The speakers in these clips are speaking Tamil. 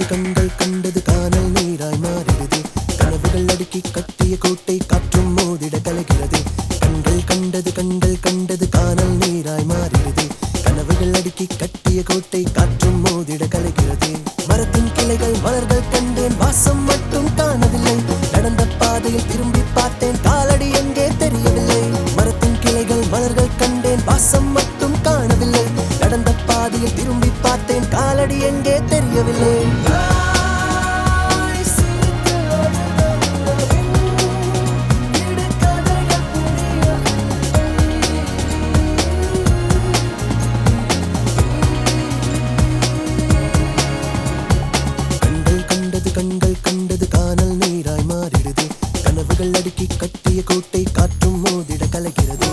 கண்டது கண்கள் கண்டது காணல் நீராய் மாறிடுது கனவுகள் அடுக்கி கட்டிய கோட்டை காற்றும் மோதிட கலைகிறது கண்கள் கண்டது கண்கள் கண்டது காணல் நீராய் மாறிடுது கனவுகள் அடுக்கி கட்டிய கோட்டை காற்றும் மோதிட கலைகிறது மரத்தின் கிளைகள் மலர்கள் கண்டேன் வாசம் மட்டும் காணவில்லை நடந்த பாதையில் திரும்பி பார்த்தேன் காலடி எங்கே தெரியவில்லை மரத்தின் கிளைகள் மலர்கள் கண்டேன் வாசம் மட்டும் காணவில்லை நடந்த பாதையில் திரும்பி பார்த்தேன் காலடி எங்கே தெரியவில்லை கண்கள் கண்டது கண்கள் கண்டது காணல் நீராய் மாறிடுது கனவுகள் அடுக்கி கட்டிய கோட்டை காற்றும் மோதிட கலைகிறது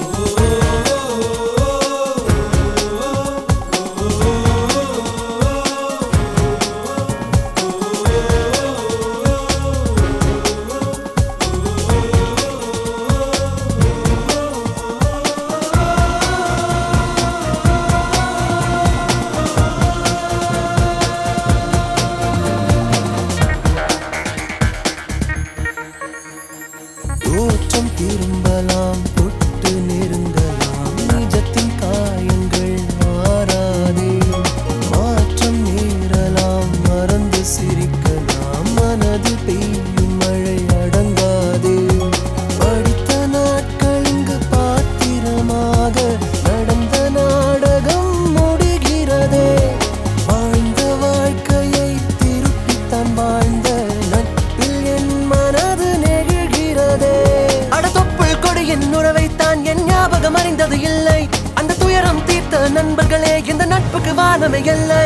தோற்றம் திரும்பலாம் தொட்டு நெருங்கலாம் நிஜத்தின் காயங்கள் மாறாதே மாற்றம் நேரலாம் மறந்து சிரிக்கலாம் மனது பெய்யும் மழை அடங்காதே படித்த நாட்கள் இங்கு பாத்திரமாக நடந்த நாடகம் முடிகிறதே வாழ்ந்த வாழ்க்கையை திருப்பித்தான் வாழ்ந்த நட்பில் என் மனது நெகிழ்கிறதே அடதொப்புள் கொடியின் உறவைத்தான் என் ஞாபகம் அறிந்தது இல்லை அந்த துயரம் தீர்த்த நண்பர்களே இந்த நட்புக்கு வானமே இல்லை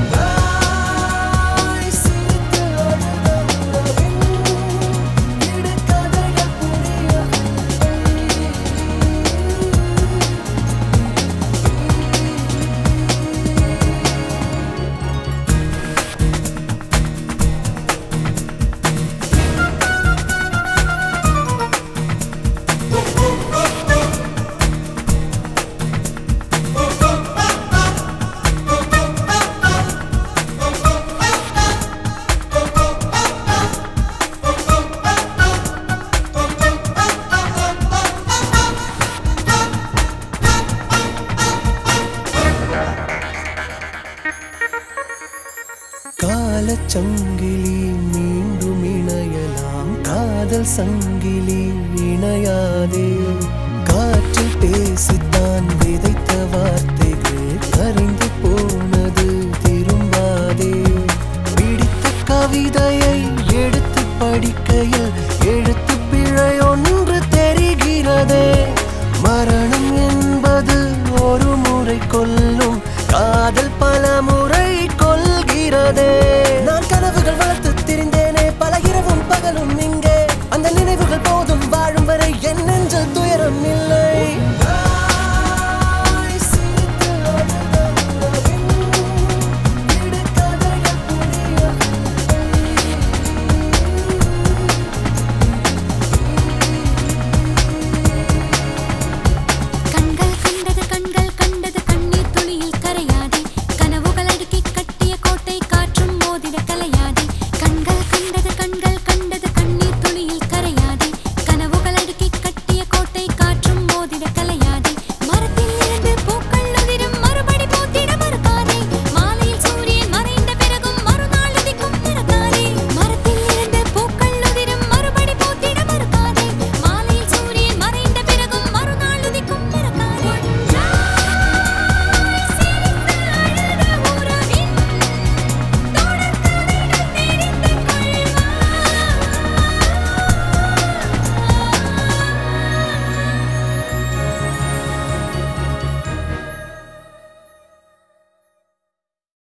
காலச்சங்கிலி மீண்டும் இணையலாம் காதல் சங்கிலி இணையாதே காற்றில் பேசித்தான் விதைத்த வார்த்தைகள் கரைந்து போனது திரும்பாதே பிடித்த கவிதையை எடுத்து படிக்கையில்